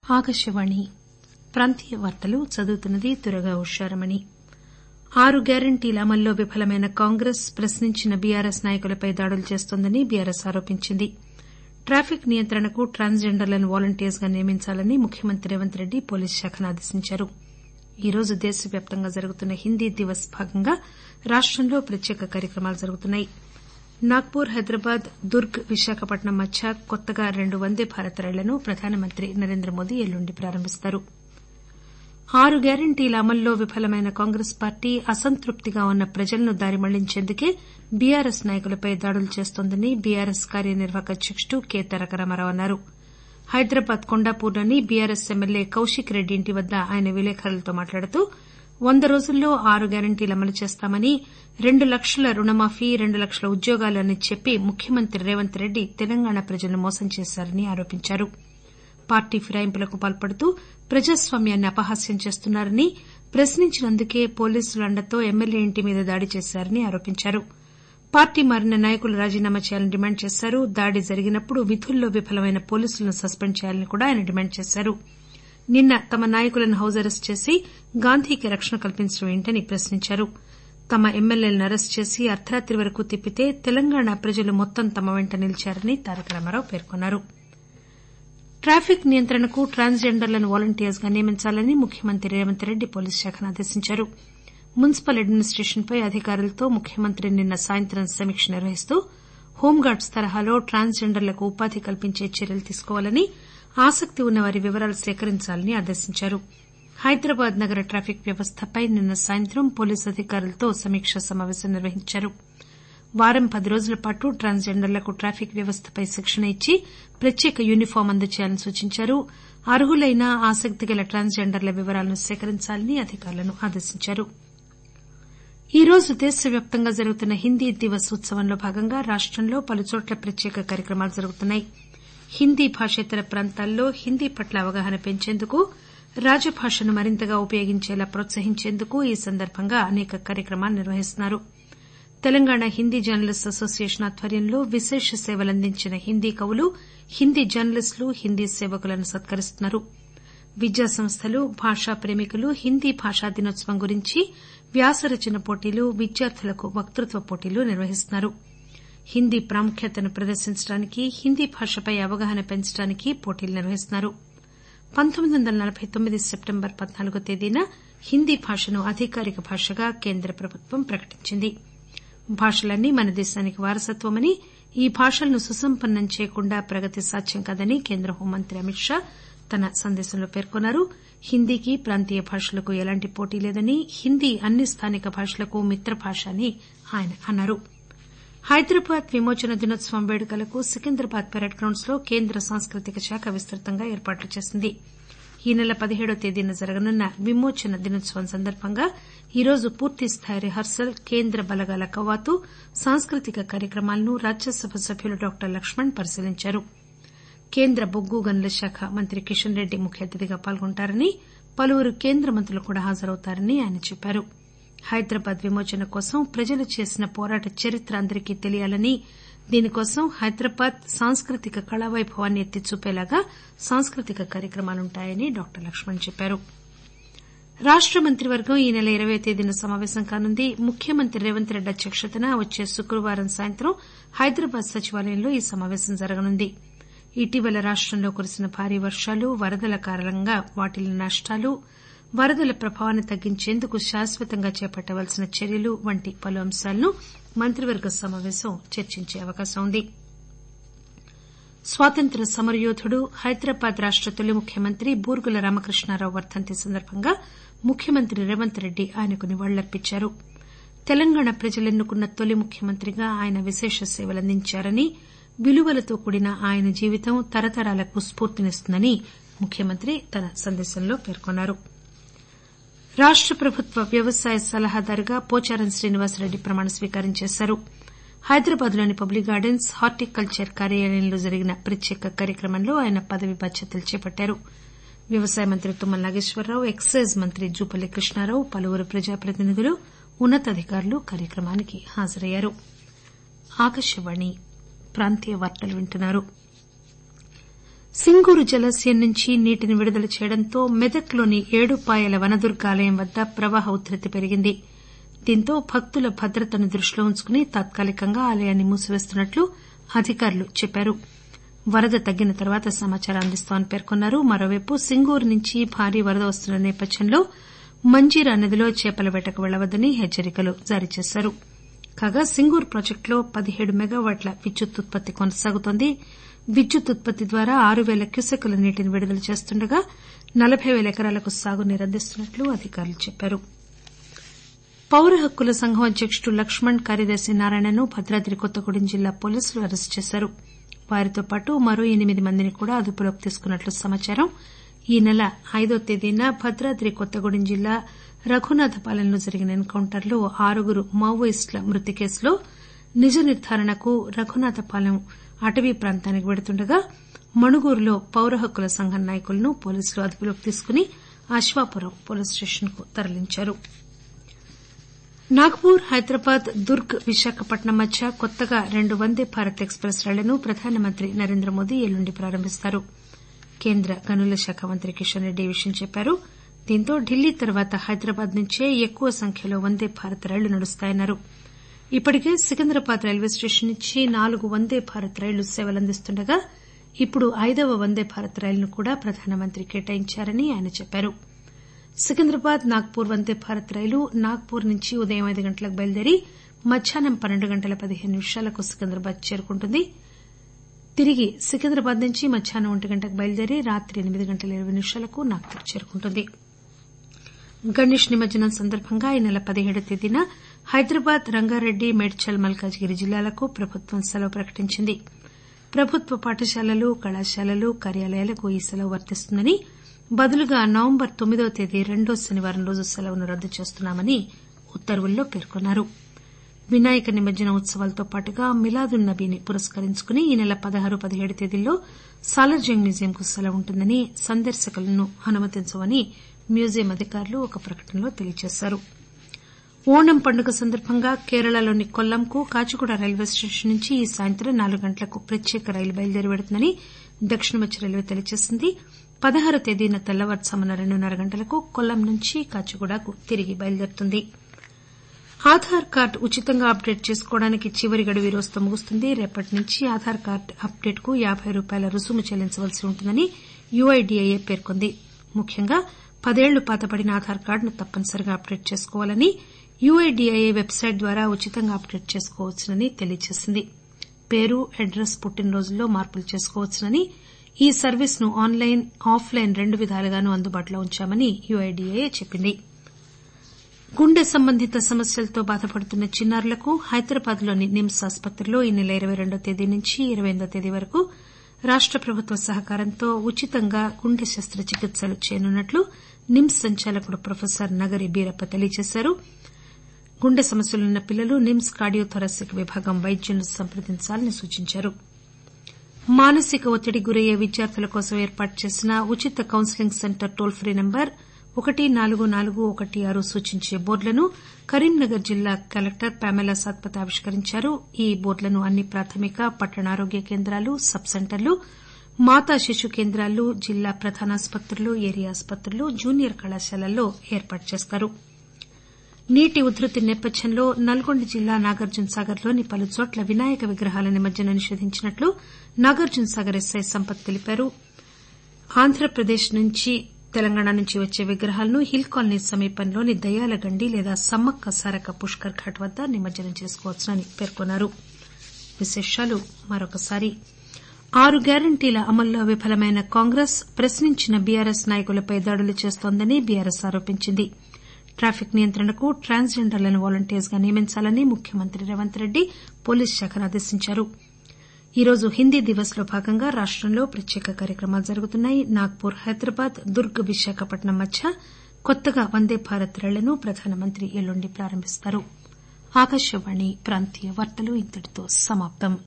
ఆకాశవాణి ప్రాంతీయ వార్తలు చదువుతున్నది దుర్గా ఉషారమణి ఆరు గ్యారంటీల అమల్లో విఫలమైన కాంగ్రెస్ ప్రశ్నించిన బీఆర్ఎస్ నాయకులపై దాడులు చేస్తోందని బీఆర్ఎస్ ఆరోపించింది ట్రాఫిక్ నియంత్రణకు ట్రాన్స్ జెండర్లను వాలంటీర్స్ గా నియమించాలని ముఖ్యమంత్రి రేవంత్ రెడ్డి పోలీసు శాఖను ఆదేశించారు ఈరోజు దేశవ్యాప్తంగా జరుగుతున్న హిందీ దివస్ భాగంగా రాష్టంలో ప్రత్యేక కార్యక్రమాలు జరుగుతున్నాయి నాగ్పూర్ హైదరాబాద్ దుర్గ్ విశాఖపట్నం మధ్య కొత్తగా రెండు వందే భారత్ రైళ్లను ప్రధానమంత్రి నరేంద్రమోదీ ఎల్లుండి ప్రారంభిస్తారు ఆరు గ్యారంటీల అమల్లో విఫలమైన కాంగ్రెస్ పార్టీ అసంతృప్తిగా ఉన్న ప్రజలను దారి మళ్లించేందుకే బీఆర్ఎస్ నాయకులపై దాడులు చేస్తోందని బీఆర్ఎస్ కార్యనిర్వాహక అధ్యకుడు కె తారక రామారావు అన్నారు హైదరాబాద్ కొండాపూర్లోని బీఆర్ఎస్ ఎమ్మెల్యే కౌశిక్ రెడ్డి ఇంటి వద్ద ఆయన విలేకరులతో మాట్లాడుతూ వంద రోజుల్లో ఆరు గ్యారంటీలు అమలు చేస్తామని రెండు లక్షల రుణమాఫీ రెండు లక్షల ఉద్యోగాలు అని చెప్పి ముఖ్యమంత్రి రేవంత్ రెడ్డి తెలంగాణ ప్రజలను మోసం చేశారని ఆరోపించారు పార్టీ ఫిరాయింపులకు పాల్పడుతూ ప్రజాస్వామ్యాన్ని అపహాస్యం చేస్తున్నారని ప్రశ్నించినందుకే పోలీసుల అండతో ఎమ్మెల్యే ఇంటి మీద దాడి చేశారని ఆరోపించారు పార్టీ మారిన నాయకులు రాజీనామా చేయాలని డిమాండ్ చేశారు దాడి జరిగినప్పుడు విధుల్లో విఫలమైన పోలీసులను సస్పెండ్ చేయాలని కూడా ఆయన డిమాండ్ చేశారు నిన్న తమ నాయకులను హౌస్ అరెస్టు చేసి గాంధీకి రక్షణ కల్పించడం ఏంటని ప్రశ్నించారు తమ ఎమ్మెల్యేలను అరెస్టు చేసి అర్దరాత్రి వరకు తిప్పితే తెలంగాణ ప్రజలు మొత్తం తమ వెంట నిలిచారని తారక రామారావు పేర్కొన్నారు ట్రాఫిక్ నియంత్రణకు ట్రాన్స్ జెండర్లను వాలంటీర్స్ గా నియమించాలని ముఖ్యమంత్రి రేవంత్ రెడ్డి పోలీసు శాఖను ఆదేశించారు మున్సిపల్ అడ్మినిస్టేషన్ పై అధికారులతో ముఖ్యమంత్రి నిన్న సాయంత్రం సమీక్ష నిర్వహిస్తూ హోంగార్డ్స్ తరహాలో ట్రాన్స్ జెండర్లకు ఉపాధి కల్పించే చర్యలు తీసుకోవాలని ఆసక్తి ఉన్న వారి వివరాలు సేకరించాలని ఆదేశించారు హైదరాబాద్ నగర ట్రాఫిక్ వ్యవస్థపై నిన్న సాయంత్రం పోలీసు అధికారులతో సమీకా సమాపేశం నిర్వహించారు వారం పది రోజుల పాటు ట్రాన్స్ జెండర్లకు ట్రాఫిక్ వ్యవస్థపై శిక్షణ ఇచ్చి ప్రత్యేక యూనిఫాం అందజేయాలని సూచించారు అర్హులైన ఆసక్తిగల ట్రాన్స్ జెండర్ల వివరాలను సేకరించాలని అధికారులను ఆదేశించారు ఈరోజు దేశవ్యాప్తంగా జరుగుతున్న హిందీ దివస్ ఉత్సవంలో భాగంగా రాష్టంలో పలుచోట్ల ప్రత్యేక కార్యక్రమాలు జరుగుతున్నాయి హిందీ భాషేతర ప్రాంతాల్లో హిందీ పట్ల అవగాహన పెంచేందుకు రాజభాషను మరింతగా ఉపయోగించేలా ప్రోత్సహించేందుకు ఈ సందర్బంగా అనేక కార్యక్రమాలు నిర్వహిస్తున్నారు తెలంగాణ హిందీ జర్నలిస్టు అసోసియేషన్ ఆధ్వర్యంలో విశేష సేవలందించిన హిందీ కవులు హిందీ జర్నలిస్టులు హిందీ సేవకులను సత్కరిస్తున్నారు విద్యా సంస్థలు భాషా ప్రేమికులు హిందీ భాషా దినోత్సవం గురించి వ్యాసరచన పోటీలు విద్యార్థులకు వక్తృత్వ పోటీలు నిర్వహిస్తున్నారు హిందీ ప్రాముఖ్యతను ప్రదర్శించడానికి హిందీ భాషపై అవగాహన పెంచడానికి పోటీలు నిర్వహిస్తున్నారు పంతొమ్మిది వందల నలబై తొమ్మిది సెప్టెంబర్ పద్నాలుగో తేదీన హిందీ భాషను అధికారిక భాషగా కేంద్ర ప్రభుత్వం ప్రకటించింది భాషలన్నీ మన దేశానికి వారసత్వమని ఈ భాషలను సుసంపన్నం చేయకుండా ప్రగతి సాధ్యం కాదని కేంద్ర హోంమంత్రి అమిత్ షా తన సందేశంలో పేర్కొన్నారు హిందీకి ప్రాంతీయ భాషలకు ఎలాంటి పోటీ లేదని హిందీ అన్ని స్థానిక భాషలకు మిత్రభాష అని ఆయన అన్నారు హైదరాబాద్ విమోచన దినోత్సవం వేడుకలకు సికింద్రాబాద్ పెరేడ్ గ్రౌండ్స్ లో కేంద్ర సాంస్కృతిక శాఖ విస్తృతంగా ఏర్పాట్లు చేసింది ఈ నెల పదిహేడవ తేదీన జరగనున్న విమోచన దినోత్సవం సందర్బంగా ఈరోజు పూర్తిస్థాయి రిహార్సల్ కేంద్ర బలగాల కవాతు సాంస్కృతిక కార్యక్రమాలను రాజ్యసభ సభ్యులు డాక్టర్ లక్ష్మణ్ పరిశీలించారు కేంద్ర బొగ్గు గనుల శాఖ మంత్రి కిషన్ రెడ్డి ముఖ్య అతిథిగా పాల్గొంటారని పలువురు కేంద్ర మంత్రులు కూడా హాజరవుతారని ఆయన చెప్పారు హైదరాబాద్ విమోచన కోసం ప్రజలు చేసిన పోరాట చరిత్ర అందరికీ తెలియాలని దీనికోసం హైదరాబాద్ సాంస్కృతిక కళావైభవాన్ని ఎత్తి చూపేలాగా సాంస్కృతిక కార్యక్రమాలుంటాయని డాక్టర్ లక్ష్మణ్ చెప్పారు రాష్ట మంత్రివర్గం ఈ నెల ఇరవయ్యో తేదీన సమాపేశం కానుంది ముఖ్యమంత్రి రేవంత్ రెడ్డి అధ్యక్షతన వచ్చే శుక్రవారం సాయంత్రం హైదరాబాద్ సచివాలయంలో ఈ సమాపేశం జరగనుంది ఇటీవల రాష్టంలో కురిసిన భారీ వర్షాలు వరదల కారణంగా వాటిల్లిన నష్టాలు వరదల ప్రభావాన్ని తగ్గించేందుకు శాశ్వతంగా చేపట్టవలసిన చర్యలు వంటి పలు అంశాలను మంత్రివర్గ సమాపేశం చర్చించే అవకాశం ఉంది స్వాతంత్ర్య సమరయోధుడు హైదరాబాద్ రాష్ట తొలి ముఖ్యమంత్రి బూర్గుల రామకృష్ణారావు వర్దంతి సందర్బంగా ముఖ్యమంత్రి రేవంత్ రెడ్డి ఆయనకు నివాళులర్పించారు తెలంగాణ ప్రజలు ఎన్నుకున్న తొలి ముఖ్యమంత్రిగా ఆయన విశేష సేవలందించారని విలువలతో కూడిన ఆయన జీవితం తరతరాలకు స్పూర్తినిస్తుందని ముఖ్యమంత్రి తన సందేశంలో పేర్కొన్నారు రాష్ట ప్రభుత్వ వ్యవసాయ సలహాదారుగా పోచారం శ్రీనివాసరెడ్డి ప్రమాణ స్వీకారం చేశారు హైదరాబాద్ లోని పబ్లిక్ గార్డెన్స్ హార్టికల్చర్ కార్యాలయంలో జరిగిన ప్రత్యేక కార్యక్రమంలో ఆయన పదవీ బాధ్యతలు చేపట్టారు వ్యవసాయ మంత్రి తుమ్మల నాగేశ్వరరావు ఎక్సైజ్ మంత్రి జూపల్లి కృష్ణారావు పలువురు ప్రజాప్రతినిధులు ఉన్నతాధికారులు కార్యక్రమానికి హాజరయ్యారు సింగూరు జలాశయం నుంచి నీటిని విడుదల చేయడంతో మెదక్లోని ఏడుపాయల వనదుర్గాలయం వద్ద ప్రవాహ ఉధృతి పెరిగింది దీంతో భక్తుల భద్రతను దృష్టిలో ఉంచుకుని తాత్కాలికంగా ఆలయాన్ని మూసివేస్తున్నట్లు అధికారులు చెప్పారు వరద తగ్గిన తర్వాత సమాచారం అందిస్తామని పేర్కొన్నారు మరోవైపు సింగూరు నుంచి భారీ వరద వస్తున్న నేపథ్యంలో మంజీరా నదిలో చేపల వేటకు వెళ్లవద్దని హెచ్చరికలు జారీ చేశారు కాగా సింగూరు ప్రాజెక్టులో పదిహేడు మెగావాట్ల విద్యుత్ ఉత్పత్తి కొనసాగుతోంది విద్యుత్ ఉత్పత్తి ద్వారా ఆరు పేల క్యూసెక్కుల నీటిని విడుదల చేస్తుండగా నలబై పేల ఎకరాలకు సాగునీరు అందిస్తున్నట్లు అధికారులు చెప్పారు పౌర హక్కుల సంఘం అధ్యకుడు లక్ష్మణ్ కార్యదర్శి నారాయణను భద్రాద్రి కొత్తగూడెం జిల్లా పోలీసులు అరెస్టు చేశారు వారితో పాటు మరో ఎనిమిది మందిని కూడా అదుపులోకి తీసుకున్నట్లు సమాచారం ఈ నెల ఐదో తేదీన భద్రాద్రి కొత్తగూడెం జిల్లా రఘునాథపాలెంలో జరిగిన ఎన్ కౌంటర్ లో ఆరుగురు మావోయిస్టుల మృతి కేసులో నిజ నిర్దారణకు రఘునాథపాలెం అటవీ ప్రాంతానికి వెడుతుండగా మణుగూరులో పౌర హక్కుల సంఘం నాయకులను పోలీసులు అదుపులోకి తీసుకుని అశ్వాపురం పోలీస్ స్టేషన్ కు తరలించారు నాగ్పూర్ హైదరాబాద్ దుర్గ్ విశాఖపట్నం మధ్య కొత్తగా రెండు వందే భారత్ ఎక్స్ ప్రెస్ రైళ్లను ప్రధానమంత్రి నరేంద్రమోదీ ఎల్లుండి ప్రారంభిస్తారు కేంద్ర గనుల శాఖ మంత్రి కిషన్ రెడ్డి ఈ విషయం చెప్పారు దీంతో ఢిల్లీ తర్వాత హైదరాబాద్ నుంచే ఎక్కువ సంఖ్యలో వందే భారత్ రైళ్లు నడుస్తాయన్నారు ఇప్పటికే సికింద్రాబాద్ రైల్వే స్టేషన్ నుంచి నాలుగు వందే భారత్ రైళ్లు సేవలందిస్తుండగా ఇప్పుడు ఐదవ వందే భారత్ రైలును కూడా ప్రధానమంత్రి కేటాయించారని ఆయన చెప్పారు సికింద్రాబాద్ నాగ్పూర్ వందే భారత్ రైలు నాగ్పూర్ నుంచి ఉదయం ఐదు గంటలకు బయలుదేరి మధ్యాహ్నం పన్నెండు గంటల పదిహేను నిమిషాలకు సికింద్రాబాద్ చేరుకుంటుంది తిరిగి సికింద్రాబాద్ నుంచి మధ్యాహ్నం ఒంటి గంటకు బయలుదేరి రాత్రి ఎనిమిది గంటల ఇరవై నిమిషాలకు నాగ్పూర్ చేరుకుంటుంది గణేష్ నిమజ్జనం సందర్భంగా ఈ నెల పదిహేడవ తేదీన హైదరాబాద్ రంగారెడ్డి మేడ్చల్ మల్కాజిగిరి జిల్లాలకు ప్రభుత్వం సెలవు ప్రకటించింది ప్రభుత్వ పాఠశాలలు కళాశాలలు కార్యాలయాలకు ఈ సెలవు వర్తిస్తుందని బదులుగా నవంబర్ తొమ్మిదవ తేదీ రెండో శనివారం రోజు సెలవును రద్దు చేస్తున్నామని ఉత్తర్వుల్లో పేర్కొన్నారు వినాయక నిమజ్జన ఉత్సవాలతో పాటుగా మిలాదున్ నబీని పురస్కరించుకుని ఈ నెల పదహారు పదిహేడు తేదీల్లో సాలార్జంగ్ మ్యూజియంకు సెలవు ఉంటుందని సందర్శకులను అనుమతించమని మ్యూజియం అధికారులు ఒక ప్రకటనలో తెలియజేశారు ఓణం పండుగ సందర్భంగా కేరళలోని కొల్లంకు కాచిగూడ రైల్వే స్టేషన్ నుంచి ఈ సాయంత్రం నాలుగు గంటలకు ప్రత్యేక రైలు బయలుదేరి పెడుతుందని దక్షిణ మధ్య రైల్వే తెలియజేసింది పదహారవ తేదీన తెల్లవారుజామున రెండున్నర గంటలకు కొల్లం నుంచి కాచిగూడకు తిరిగి బయలుదేరుతుంది ఆధార్ కార్డు ఉచితంగా అప్డేట్ చేసుకోవడానికి చివరి గడువు ఈ రోజుతో ముగుస్తుంది రేపటి నుంచి ఆధార్ కార్డు అప్డేట్ కు యాబై రూపాయల రుసుము చెల్లించవలసి ఉంటుందని యూఐడీఏఏ పేర్కొంది ముఖ్యంగా పదేళ్లు పాతబడిన ఆధార్ కార్డును తప్పనిసరిగా అప్డేట్ చేసుకోవాలని యూఐడీఏఏ వెబ్సైట్ ద్వారా ఉచితంగా అప్డేట్ చేసుకోవచ్చునని తెలియజేసింది పేరు అడ్రస్ పుట్టినరోజుల్లో మార్పులు చేసుకోవచ్చునని ఈ సర్వీస్ ను ఆన్లైన్ ఆఫ్ లైన్ రెండు విధాలుగానూ అందుబాటులో ఉంచామని యూఐడీఏఏ చెప్పింది గుండె సంబంధిత సమస్యలతో బాధపడుతున్న చిన్నారులకు హైదరాబాద్ లోని నిమ్స్ ఆసుపత్రిలో ఈ నెల ఇరవై రెండో తేదీ నుంచి ఇరవై ఎనిమిదో తేదీ వరకు రాష్ట ప్రభుత్వ సహకారంతో ఉచితంగా గుండె శస్త్రచికిత్సలు చేయనున్నట్లు నిమ్స్ సంచాలకుడు ప్రొఫెసర్ నగరి బీరప్ప తెలియజేశారు గుండె సమస్యలున్న పిల్లలు నిమ్స్ కార్డియోథొరాసిక్ విభాగం వైద్యులను సంప్రదించాలని సూచించారు మానసిక ఒత్తిడికి గురయ్యే విద్యార్థుల కోసం ఏర్పాటు చేసిన ఉచిత counselling centre toll free number ఒకటి నాలుగు నాలుగు ఒకటి ఆరు సూచించే బోర్డులను కరీంనగర్ జిల్లా కలెక్టర్ ప్యామెలా సత్పథ్ ఆవిష్కరించారు ఈ బోర్డులను అన్ని ప్రాథమిక పట్టణ ఆరోగ్య కేంద్రాలు సబ్ సెంటర్లు మాతా శిశు కేంద్రాలు జిల్లా ప్రధానాసుపత్రులు ఏరియా ఆసుపత్రులు జూనియర్ కళాశాలల్లో ఏర్పాటు చేస్తారు నీటి ఉధృతి నేపథ్యంలో నల్గొండ జిల్లా నాగార్జునసాగర్ లోని పలుచోట్ల వినాయక విగ్రహాల నిమజ్జనం నిషేధించినట్లు నాగార్జునసాగర్ ఎస్ఐ సంపత్ తెలిపారు ఆంధ్రప్రదేశ్ నుంచి తెలంగాణ నుంచి వచ్చే విగ్రహాలను హిల్ కాలనీ సమీపంలోని దయ్యాలగండి లేదా సమ్మక్క సారక్క పుష్కర్ ఘాట్ వద్ద నిమజ్జనం చేసుకోవచ్చునని పేర్కొన్నారు విశేషాలు మరొకసారి ఆరు గ్యారంటీల అమల్లో విఫలమైన కాంగ్రెస్ ప్రశ్నించిన బీఆర్ఎస్ నాయకులపై దాడులు చేస్తోందని బీఆర్ఎస్ ఆరోపించింది ట్రాఫిక్ నియంత్రణకు ట్రాన్స్ జెండర్లను వాలంటీర్స్ గా నియమించాలని ముఖ్యమంత్రి రేవంత్ రెడ్డి పోలీసు శాఖను ఆదేశించారు ఈరోజు హిందీ దివస్ లో భాగంగా రాష్టంలో ప్రత్యేక కార్యక్రమాలు జరుగుతున్నాయి నాగ్పూర్ హైదరాబాద్ దుర్గ్ విశాఖపట్నం మధ్య కొత్తగా వందే భారత్ రైళ్లను ప్రధానమంత్రి ఎల్లుండి ప్రారంభిస్తారు